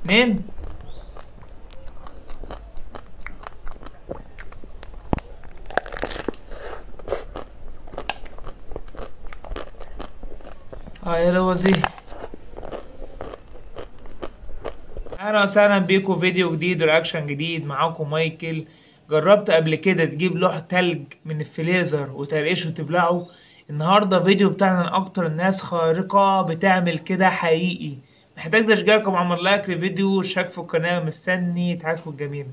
اتنين اه يا لوزي اهلا وسهلا بيكم فيديو جديد ورياكشن جديد معاكم مايكل جربت قبل كده تجيب لوح تلج من الفليزر وترقشه وتبلعه النهارده فيديو بتاعنا عن اكتر الناس خارقة بتعمل كده حقيقي محتاج تشجيعكم عمل لايك للفيديو واشتراك في القناة مستني تعاتكم الجميلة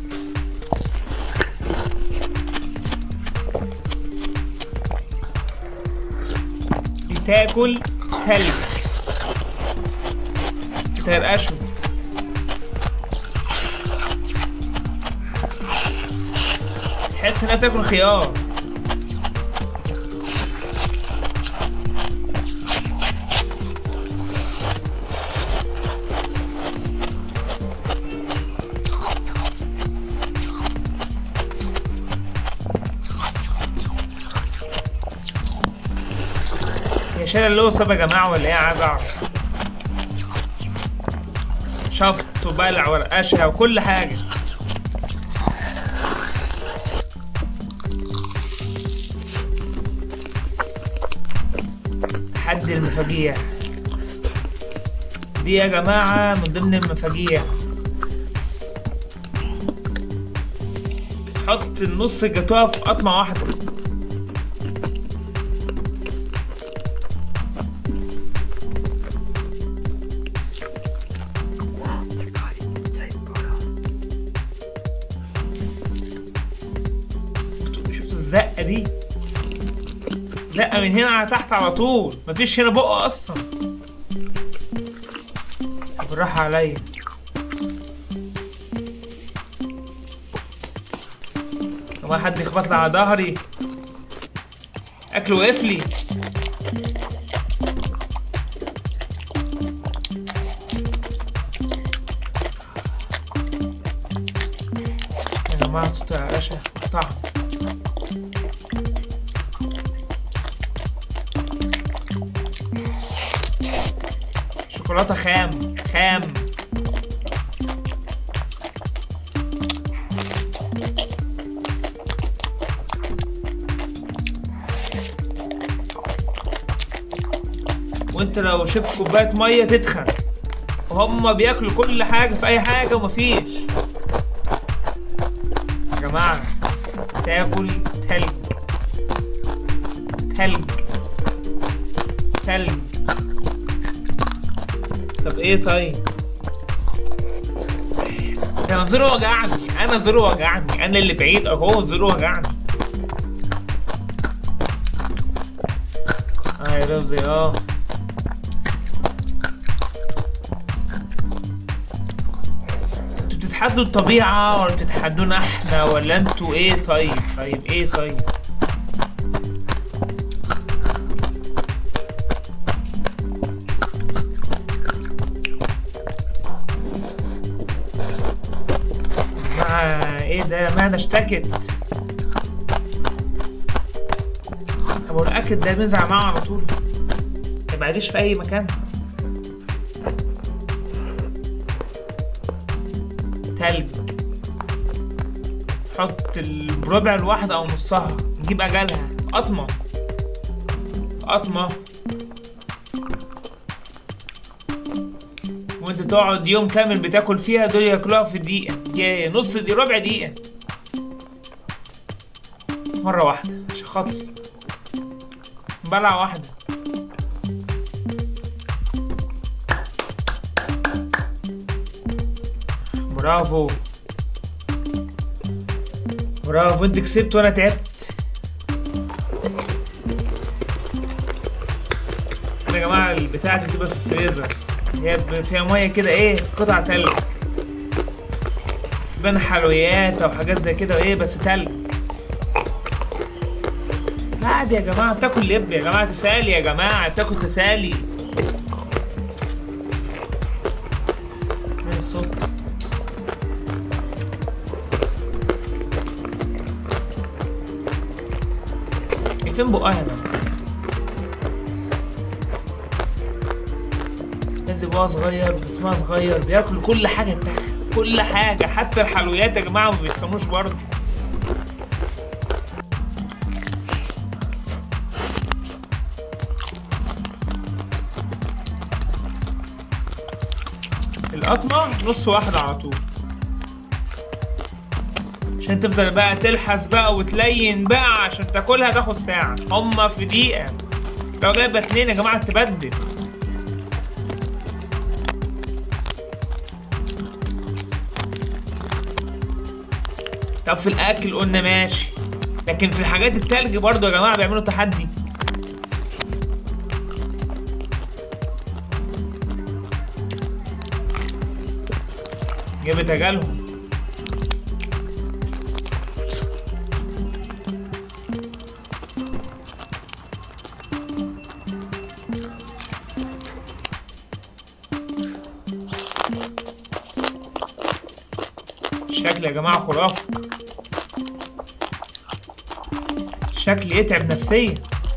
بتاكل تلج بترقشه تحس انها بتاكل خيار هي شايله اللوصه يا جماعه ولا ايه عايز اعرف شفط وبلع ورقشها وكل حاجه تحدي المفاجيع دي يا جماعة من ضمن المفاجيع حط النص الجاتوه في قطمة واحدة شفتوا الزقة دي لا من هنا على تحت على طول مفيش هنا بقى اصلا بالراحة عليا لما حد يخبط لي على ظهري اكل وقف لي يا جماعة صوت العراشة طعم شوكولاتة خام خام وانت لو شربت كوباية مية تتخن وهم بياكلوا كل حاجة في أي حاجة ومفيش يا جماعة تاكل تلج تلج تلج طب ايه طيب انا زوري وجعني انا زوري وجعني انا اللي بعيد اهو زوري وجعني اه يا رمزي اه انتوا بتتحدوا الطبيعة ولا بتتحدونا احنا ولا انتوا ايه طيب طيب ايه طيب مع ايه ده معدة اشتكت طب والاكل ده بينزع معاه على طول ما يبعديش في اي مكان تلج حط الربع الواحدة او نصها نجيب اجلها قطمة قطمة وانت تقعد يوم كامل بتاكل فيها دول ياكلوها في دقيقة دي نص دي ربع دقيقة مرة واحدة عشان خاطري بلعة واحدة برافو برافو انت كسبت وانا تعبت يا جماعة البتاعة دي بتبقى في الفريزر هي فيها ميه كده ايه قطع تلج بين حلويات او حاجات زي كده ايه بس تلج عادي يا جماعه بتاكل لب يا جماعه تسالي يا جماعه بتاكل تسالي فين الصوت إيه فين بقها يا جماعه نزل جواه صغير جسمها صغير بياكل كل حاجه تحت كل حاجه حتى الحلويات يا جماعه ما بيفهموش برضه القطمة نص واحدة على طول عشان تفضل بقى تلحس بقى وتلين بقى عشان تاكلها تاخد ساعة هما في دقيقة لو جايبة اتنين يا جماعة تبدل طب في الأكل قلنا ماشي لكن في الحاجات التلج برضو يا جماعة بيعملوا تحدي جابت أجالهم الشكل يا جماعة خرافي شكل يتعب نفسيا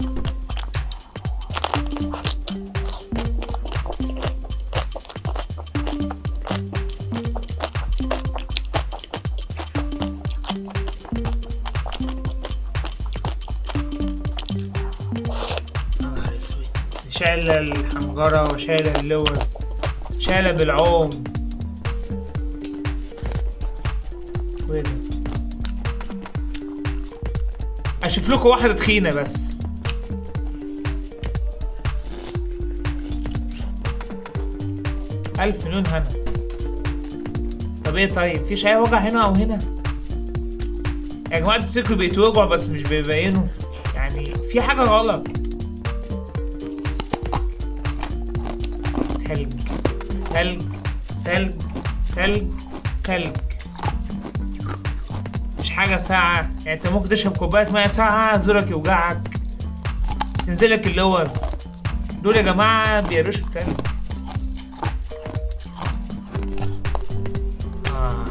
نهار اسود شايلة الحنجرة وشايلة اللوز شايلة بالعوم وايه ده اشوف لكم واحدة تخينة بس ألف مليون هنا طب ايه طيب فيش أي وجع هنا أو هنا يا جماعة تفتكروا بيتوجعوا بس مش بيبينوا يعني في حاجة غلط تلج تلج تلج تلج تلج مش حاجة ساعة يعني انت ممكن تشرب كوباية مية ساعة زورك يوجعك تنزلك اللوز دول يا جماعة بيرشوا التلج آه.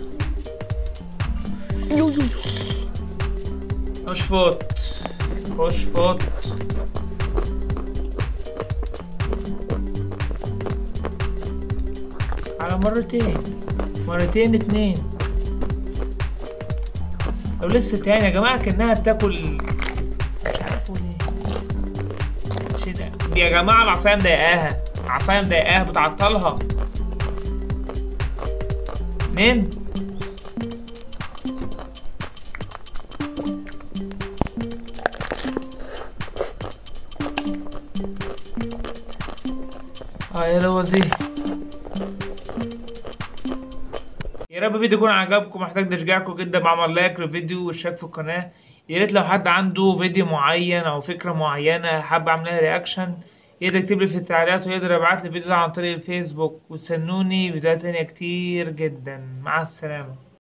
خش فوت خش فوت على مرتين مرتين اتنين طب لسه تاني يا جماعة كأنها بتاكل مش عارف أقول ايه شي ده دي يا جماعة العصاية مضايقاها العصاية مضايقاها بتعطلها اتنين اه يا لوزي يا رب الفيديو يكون عجبكم محتاج تشجيعكم جدا بعمل لايك للفيديو والاشتراك في القناة يا ريت لو حد عنده فيديو معين او فكرة معينة حابب اعمل لها رياكشن يقدر يكتب لي في التعليقات ويقدر يبعت لي فيديو عن طريق الفيسبوك وستنوني فيديوهات تانية كتير جدا مع السلامة